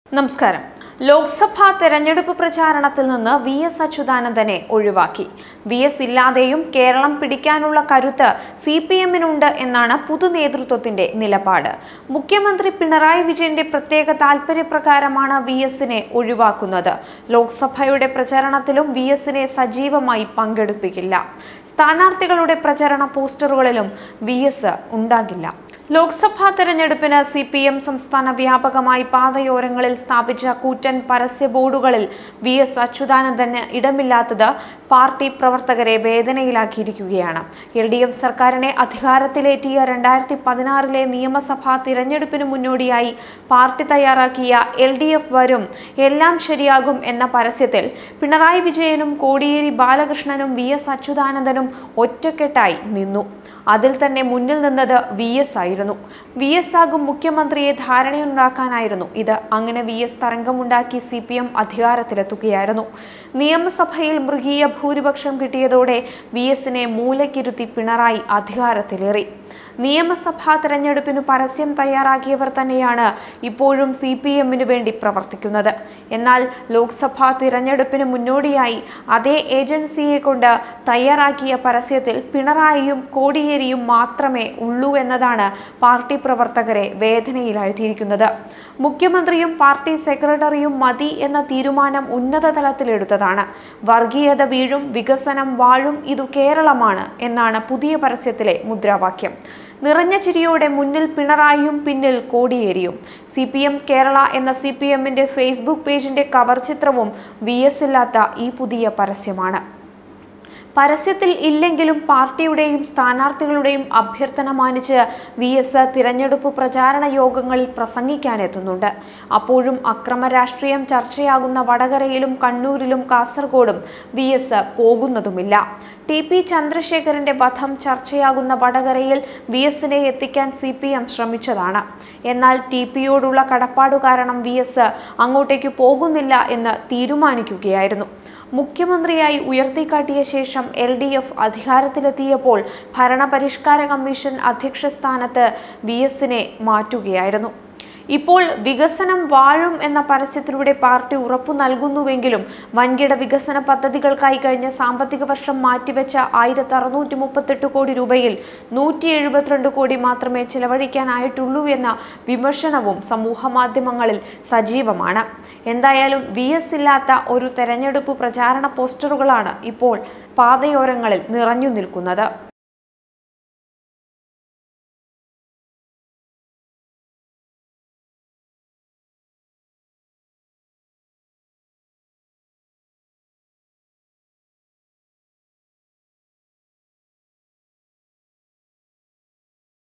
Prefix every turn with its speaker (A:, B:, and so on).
A: നമസ്കാരം ലോക്സഭാ തെരഞ്ഞെടുപ്പ് പ്രചാരണത്തിൽ നിന്ന് വി എസ് അച്യുതാനന്ദനെ ഒഴിവാക്കി വി എസ് ഇല്ലാതെയും കേരളം പിടിക്കാനുള്ള കരുത്ത് സി പി എമ്മിനുണ്ട് എന്നാണ് പൊതുനേതൃത്വത്തിന്റെ നിലപാട് മുഖ്യമന്ത്രി പിണറായി വിജയന്റെ പ്രത്യേക താൽപര്യപ്രകാരമാണ് വി എസിനെ ഒഴിവാക്കുന്നത് ലോക്സഭയുടെ പ്രചാരണത്തിലും വി എസിനെ സജീവമായി പങ്കെടുപ്പിക്കില്ല സ്ഥാനാർത്ഥികളുടെ പ്രചരണ പോസ്റ്ററുകളിലും വി എസ് ഉണ്ടാകില്ല ലോക്സഭാ തെരഞ്ഞെടുപ്പിന് സി പി എം സംസ്ഥാന വ്യാപകമായി പാതയോരങ്ങളിൽ സ്ഥാപിച്ച കൂറ്റൻ പരസ്യ ബോർഡുകളിൽ വി എസ് അച്യുതാനന്ദന് ഇടമില്ലാത്തത് പാർട്ടി പ്രവർത്തകരെ വേദനയിലാക്കിയിരിക്കുകയാണ് എൽ ഡി എഫ് സർക്കാരിനെ അധികാരത്തിലേറ്റിയ രണ്ടായിരത്തി പതിനാറിലെ നിയമസഭാ തിരഞ്ഞെടുപ്പിന് മുന്നോടിയായി പാർട്ടി തയ്യാറാക്കിയ എൽ ഡി എഫ് വരും എല്ലാം ശരിയാകും എന്ന പരസ്യത്തിൽ പിണറായി വിജയനും കോടിയേരി ബാലകൃഷ്ണനും വി എസ് അച്യുതാനന്ദനും ഒറ്റക്കെട്ടായി നിന്നു അതിൽ തന്നെ മുന്നിൽ നിന്നത് വി എസ് ആയിരുന്നു വി എസ് ആകും മുഖ്യമന്ത്രിയെ ധാരണയുണ്ടാക്കാനായിരുന്നു ഇത് അങ്ങനെ വി എസ് തരംഗമുണ്ടാക്കി സി പി എം അധികാരത്തിലെത്തുകയായിരുന്നു നിയമസഭയിൽ മൃഗീയ ഭൂരിപക്ഷം കിട്ടിയതോടെ വി എസിനെ മൂലക്കിരുത്തി പിണറായി അധികാരത്തിലേറി നിയമസഭാ തെരഞ്ഞെടുപ്പിന് പരസ്യം തയ്യാറാക്കിയവർ തന്നെയാണ് ഇപ്പോഴും സി പി എമ്മിന് വേണ്ടി പ്രവർത്തിക്കുന്നത് എന്നാൽ ലോക്സഭാ തിരഞ്ഞെടുപ്പിന് മുന്നോടിയായി അതേ ഏജൻസിയെ കൊണ്ട് തയ്യാറാക്കിയ പരസ്യത്തിൽ പിണറായിയും കോടിയേരിയും മാത്രമേ ഉള്ളൂ എന്നതാണ് പാർട്ടി പ്രവർത്തകരെ വേദനയിലാഴ്ത്തിയിരിക്കുന്നത് മുഖ്യമന്ത്രിയും പാർട്ടി സെക്രട്ടറിയും മതി എന്ന തീരുമാനം ഉന്നത തലത്തിലെടുത്തതാണ് വർഗീയത വീഴും വികസനം വാഴും ഇതു കേരളമാണ് എന്നാണ് പുതിയ പരസ്യത്തിലെ മുദ്രാവാക്യം നിറഞ്ഞ ചിരിയോടെ മുന്നിൽ പിണറായിയും പിന്നിൽ കോടിയേരിയും സി പി എം കേരള എന്ന സി പി എമ്മിന്റെ ഫേസ്ബുക്ക് പേജിന്റെ കവർ ചിത്രവും വി എസ് ഇല്ലാത്ത ഈ പുതിയ പരസ്യമാണ് പരസ്യത്തിൽ ഇല്ലെങ്കിലും പാർട്ടിയുടെയും സ്ഥാനാർത്ഥികളുടെയും അഭ്യർത്ഥന മാനിച്ച് വി എസ് തിരഞ്ഞെടുപ്പ് പ്രചാരണ യോഗങ്ങളിൽ പ്രസംഗിക്കാനെത്തുന്നുണ്ട് അപ്പോഴും അക്രമ രാഷ്ട്രീയം ചർച്ചയാകുന്ന വടകരയിലും കണ്ണൂരിലും കാസർഗോഡും വി എസ് പോകുന്നതുമില്ല ടി പി ചന്ദ്രശേഖരന്റെ വധം ചർച്ചയാകുന്ന വടകരയിൽ വി എസിനെ എത്തിക്കാൻ സി പി എം ശ്രമിച്ചതാണ് എന്നാൽ ടി പിയോടുള്ള കടപ്പാടു കാരണം വി എസ് അങ്ങോട്ടേക്ക് പോകുന്നില്ല എന്ന് തീരുമാനിക്കുകയായിരുന്നു മുഖ്യമന്ത്രിയായി ഉയർത്തിക്കാട്ടിയ ശേഷം എൽ ഡി എഫ് അധികാരത്തിലെത്തിയപ്പോൾ ഭരണപരിഷ്കാര കമ്മീഷൻ അധ്യക്ഷ സ്ഥാനത്ത് വി എസിനെ മാറ്റുകയായിരുന്നു ഇപ്പോൾ വികസനം വാഴും എന്ന പരസ്യത്തിലൂടെ പാർട്ടി ഉറപ്പു നൽകുന്നുവെങ്കിലും വൻകിട വികസന പദ്ധതികൾക്കായി കഴിഞ്ഞ സാമ്പത്തിക വർഷം മാറ്റിവെച്ച ആയിരത്തി അറുന്നൂറ്റി മുപ്പത്തെട്ട് കോടി രൂപയിൽ നൂറ്റി എഴുപത്തിരണ്ട് കോടി മാത്രമേ ചിലവഴിക്കാനായിട്ടുള്ളൂ എന്ന വിമർശനവും സമൂഹ മാധ്യമങ്ങളിൽ സജീവമാണ് എന്തായാലും വി എസ് ഇല്ലാത്ത ഒരു തെരഞ്ഞെടുപ്പ് പ്രചാരണ പോസ്റ്ററുകളാണ് ഇപ്പോൾ പാതയോരങ്ങളിൽ നിറഞ്ഞു നിൽക്കുന്നത്